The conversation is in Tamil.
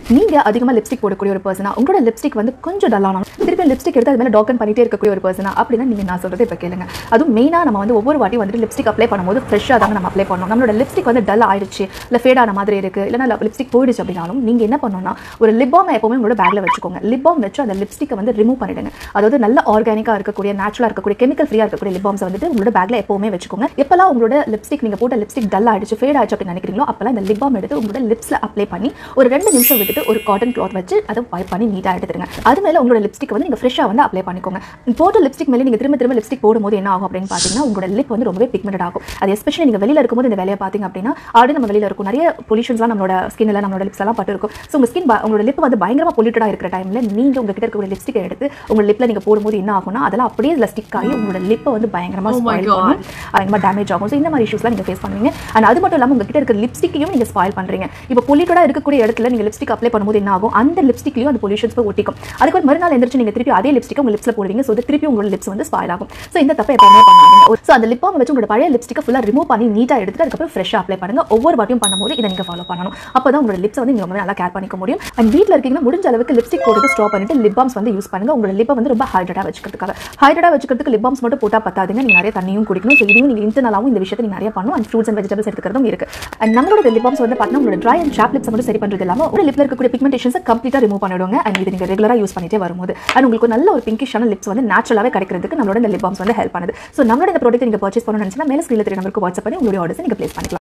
நீங்கள் அதிகமாக லிப்ஸ்டிக் போடக்கூடிய ஒரு பர்சனா உங்களோட லிப்ஸ்டிக் வந்து கொஞ்சம் டல்லானாலும் திருப்பி லிப்ஸ்டிக் எடுத்து அது மேலே டாக்கன் பண்ணிட்டே இருக்கக்கூடிய ஒரு பர்சனா அப்படின்னா நீங்கள் நான் சொல்கிறது இப்போ கேளுங்க அதுவும் மெயினாக நம்ம வந்து ஒவ்வொரு வாட்டி வந்துட்டு லிப்ஸ்டிக் அப்ளை பண்ணும்போது ஃப்ரெஷ்ஷாக தாங்க நம்ம அப்ளை பண்ணணும் நம்மளோட லிப்ஸ்டிக் வந்து டல் ஆயிடுச்சு இல்லை ஃபேட் ஆன மாதிரி இருக்குது இல்லைனா லிப்ஸ்டிக் போயிடுச்சு அப்படின்னாலும் நீங்கள் என்ன பண்ணணும்னா ஒரு லிப் பாம் எப்பவுமே உங்களோட பேக்கில் வச்சுக்கோங்க லிப் பாம் வச்சு அந்த லிப்ஸ்டிக்கை வந்து ரிமூவ் பண்ணிடுங்க அதாவது நல்ல ஆர்கானிக்காக இருக்கக்கூடிய நேச்சுரலாக இருக்கக்கூடிய கெமிக்கல் ஃப்ரீயாக இருக்கக்கூடிய லிப் பாம்ஸ் வந்துட்டு உங்களோட பேக்கில் எப்பவுமே வச்சுக்கோங்க எப்போல்லாம் உங்களோட லிப்ஸ்டிக் நீங்கள் போட்ட லிப்ஸ்டிக் டல் ஆயிடுச்சு ஃபேட் ஆயிடுச்சு அப்படின்னு நினைக்கிறீங்களோ அப்போல்லாம் இந்த லிப் பாம் எடுத்து உங்களோட லிப்ஸில் அப்ளை பண்ணி ஒரு ரெண்டு நிமிஷம் விட்டுட்டு ஒரு காட்டன் கிளாத் வச்சு அதை வைப் பண்ணி நீட்டாக எடுத்துருங்க அது மேலே உங்களோட லிப்ஸ்டிக் வந்து நீங்கள் ஃப்ரெஷ்ஷாக வந்து அப்ளை பண்ணிக்கோங்க போட்ட லிப்ஸ்டிக் மேலே நீங்கள் திரும்ப திரும்ப லிப்ஸ்டிக் போடும்போது என்ன ஆகும் அப்படின்னு பார்த்தீங்கன்னா உங்களோட லிப் வந்து ரொம்பவே பிக்மெண்டட் ஆகும் அது எஸ்பெஷலி நீங்கள் வெளியில் இருக்கும்போது இந்த வேலையை பார்த்தீங்க அப்படின்னா ஆல்ரெடி நம்ம வெளியில் இருக்கும் நிறைய பொல்யூஷன்ஸ்லாம் நம்மளோட ஸ்கின்ல நம்மளோட லிப்ஸ் எல்லாம் பட்டு இருக்கும் ஸோ உங்கள் ஸ்கின் உங்களோட லிப் வந்து பயங்கரமாக பொல்யூட்டடாக இருக்கிற டைமில் நீங்கள் உங்ககிட்ட இருக்கக்கூடிய லிப்ஸ்டிக்கை எடுத்து உங்க லிப்பில் நீங்கள் போடும்போது என்ன ஆகும்னா அதெல்லாம் அப்படியே இதில் ஸ்டிக் ஆகி உங்களோட லிப்பை வந்து பயங்கரமாக Oh my ஸ்பாயில் God. பண்ணும் பயங்கரமாக டேமேஜ் ஆகும் ஸோ இந்த மாதிரி இஷ்யூஸ்லாம் நீங்கள் ஃபேஸ் பண்ணுவீங்க அண்ட் அது மட்டும் இல்லாமல் உங்ககிட்ட இருக்க லிப்ஸ்டிக்கையும் நீங்கள் ஸ்பாயில் பண்ணுறீங்க இப்போ பொல்யூட்டடாக இருக்கக்கூடிய இடத்துல நீங்கள் லிப்ஸ்டிக் அப்ளை பண்ணும்போது என்ன ஆகும் அந்த லிப்ஸ்டிக்லையும் அந்த பொல்யூஷன்ஸ் போய் ஒட்டிக்கும் அதுக்கு ஒரு மறுநாள் எந்திரிச்சு நீங்கள் திருப்பி அதே லிப்ஸ்டிக் உங்க லிப்ஸில் போடுவீங்க ஸோ திருப்பி உங்களோட லிப்ஸ் வந்து ஸ்பாயில் ஆகும் ஸோ இந்த தப்பை எப்பவுமே பண்ணாதீங்க ஸோ அந்த லிப் பாம் வச்சு உங்களோட பழைய லிப்ஸ்டிக்கை ஃபுல்லாக ரிமூவ் பண்ணி நீட்டாக எடுத்துட்டு அதுக்கப்புறம் ஃப்ரெஷ்ஷாக அப்ளை பண்ணுங்க ஒவ்வொரு வாட்டியும் பண்ணும்போது இதை நீங்கள் ஃபாலோ பண்ணணும் அப்போ தான் உங்களோட லிப்ஸ் வந்து நீங்கள் ரொம்ப நல்லா கேர் பண்ணிக்க முடியும் அண்ட் வீட்டில் இருக்கீங்கன்னா முடிஞ்ச அளவுக்கு லிப்ஸ்டிக் போட்டு ஸ்டாப் பண்ணிட்டு லிப் பாம்ஸ் வந்து யூஸ் பண்ணுங்க உங்களோட லிப்பை வந்து ரொம்ப ஹைட்ரேட்டாக வச்சுக்கிறதுக்காக ஹைட்ரேட்டாக வச்சுக்கிறதுக்கு லிப் பாம்ஸ் மட்டும் போட்டால் பத்தாதுங்க நீங்கள் நிறைய தண்ணியும் குடிக்கணும் ஸோ இதையும் நீங்கள் இன்டர்னலாகவும் இந்த விஷயத்தை நீங்கள் நிறைய பண்ணணும் அண்ட் ஃப்ரூட்ஸ் அண்ட் வெஜிடபிள்ஸ் எடுத்துக்கிறதும் இருக்கு அண்ட் நம்மளோட லிப் பாம்ஸ் வந்து பார்த்தீங்கன்னா உங்களோட ட்ரை அண்ட் ஷாப் லிப்ஸ் மட்டும் சரி பண்ணுறது இல்லாமல் உங்களோட லிப்ல இருக்கக்கூடிய பிக்மெண்டேஷன்ஸை கம்ப்ளீட்டாக ரிமூவ் பண்ணிடுவாங்க அண்ட் இது நீங்கள் ரெகுலராக யூஸ் பண்ணிட்டே வரும்போது அண்ட் உங்களுக்கு நல்ல ஒரு பிங்கிஷான லிப்ஸ் வந்து நேச்சுரலாகவே கிடைக்கிறதுக்கு நம்மளோட இந்த லிப் பாம்ஸ் வந்து ஹெல்ப் பண்ணுது ஸோ நம்மளோட இந்த ப்ராடக்ட் நீங்கள் பர்ச்சேஸ் பண்ணணும்னு நினச்சினா மேலே ஸ்க்ரீனில் தெரிய நம்பருக்கு வாட்ஸ்அப் பண்ணி உங்களுடைய ஆர்டர்ஸ் நீங்கள் ப்ளேஸ் பண்ணிக்கலாம்